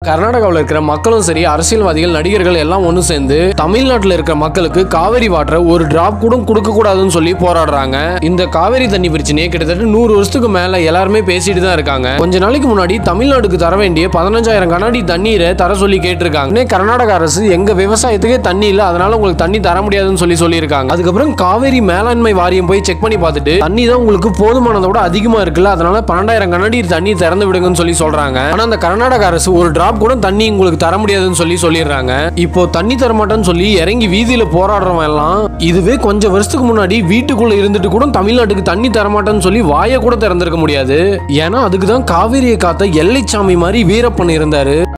கர்நாடகாவில் இருக்கிற மக்களும் சரி அரசியல்வாதிகள் நடிகர்கள் எல்லாம் ஒன்று சேர்ந்து தமிழ்நாட்டில் இருக்கிற மக்களுக்கு காவிரி வாட்டரை ஒரு டிராப் கூட கொடுக்க கூடாதுன்னு சொல்லி போராடுறாங்க இந்த காவிரி தண்ணி பிரச்சனையை கிட்டத்தட்ட நூறு வருஷத்துக்கு மேல எல்லாருமே பேசிட்டு தான் இருக்காங்க கொஞ்ச நாளைக்கு முன்னாடி தமிழ்நாட்டுக்கு தர வேண்டிய பதினஞ்சாயிரம் கண்ணாடி தண்ணீரை தர சொல்லி கேட்டிருக்காங்க உடனே கர்நாடக அரசு எங்க விவசாயத்துக்கே தண்ணி இல்லை அதனால உங்களுக்கு தண்ணி தர முடியாதுன்னு சொல்லி சொல்லியிருக்காங்க அதுக்கப்புறம் காவேரி மேலாண்மை வாரியம் போய் செக் பண்ணி பார்த்துட்டு தண்ணி தான் உங்களுக்கு போதுமானதை விட அதிகமா இருக்குல்ல அதனால பன்னெண்டாயிரம் கண்ணாடி தண்ணி திறந்து விடுங்கன்னு சொல்லி சொல்றாங்க ஆனா அந்த கர்நாடக அரசு ஒரு டிராப் கூட தண்ணி உங்களுக்கு தர முடியாதுன்னு சொல்லி சொல்லிடுறாங்க இப்போ தண்ணி தர மாட்டேன்னு சொல்லி இறங்கி வீதியில போராடுறவன் எல்லாம் இதுவே கொஞ்சம் வருஷத்துக்கு முன்னாடி வீட்டுக்குள்ள இருந்துட்டு கூட தமிழ்நாட்டுக்கு தண்ணி தர மாட்டேன்னு சொல்லி வாயை கூட திறந்திருக்க முடியாது ஏன்னா அதுக்கு தான் காவிரியை காத்த எல்லைச்சாமி மாதிரி வீரப்பன் இருந்தாரு